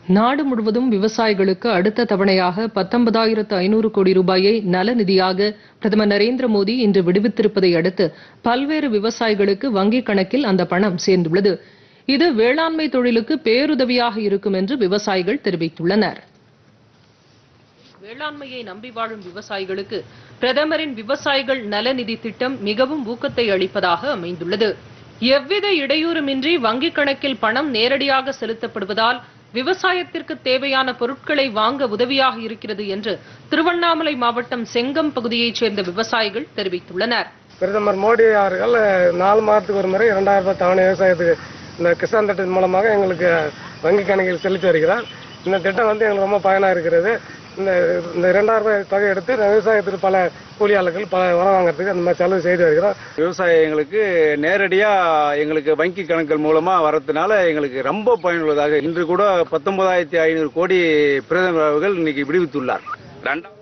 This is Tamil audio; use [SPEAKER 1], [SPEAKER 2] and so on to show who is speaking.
[SPEAKER 1] நாடு முழுவதும் விவசாயிகளுக்கு அடுத்த தவணையாக பத்தொன்பதாயிரத்து ஐநூறு கோடி ரூபாயை நலநிதியாக பிரதமர் நரேந்திர மோடி இன்று விடுவித்திருப்பதை அடுத்து பல்வேறு விவசாயிகளுக்கு வங்கிக் கணக்கில் அந்த பணம் சேர்ந்துள்ளது இது வேளாண்மை தொழிலுக்கு பேருதவியாக இருக்கும் என்று விவசாயிகள் தெரிவித்துள்ளனர் வேளாண்மையை நம்பி வாழும் விவசாயிகளுக்கு பிரதமரின் விவசாயிகள் நலநிதி திட்டம் மிகவும் ஊக்கத்தை அளிப்பதாக அமைந்துள்ளது எவ்வித இடையூறுமின்றி வங்கிக் கணக்கில் பணம் நேரடியாக செலுத்தப்படுவதால் விவசாயத்திற்கு தேவையான பொருட்களை வாங்க உதவியாக இருக்கிறது என்று திருவண்ணாமலை மாவட்டம் செங்கம் பகுதியைச் சேர்ந்த விவசாயிகள் தெரிவித்துள்ளனர்
[SPEAKER 2] பிரதமர் மோடி அவர்கள் நாலு மாதத்துக்கு ஒரு முறை இரண்டாயிரம் ரூபாய் தவணை விவசாயத்துக்கு இந்த கிசான் திட்டத்தின் மூலமாக எங்களுக்கு வங்கி கணக்கில் செலுத்தி வருகிறார் இந்த திட்டம் வந்து எங்களுக்கு ரொம்ப பயனாக இருக்கிறது இந்த இந்த இரண்டாயிரம் ரூபாய் தொகை எடுத்து விவசாயத்துக்கு பல கூலியாளர்கள் பல உரம் வாங்குறதுக்கு அந்த மாதிரி செலவு செய்து வருகிறோம்
[SPEAKER 3] விவசாயிகளுக்கு நேரடியா எங்களுக்கு வங்கி கணக்குகள் மூலமா வரதுனால எங்களுக்கு ரொம்ப பயனுள்ளதாக இன்று கூட பத்தொன்பதாயிரத்தி ஐநூறு கோடி பிரதமர் அவர்கள் இன்னைக்கு விடுவித்துள்ளார் ரெண்டாம்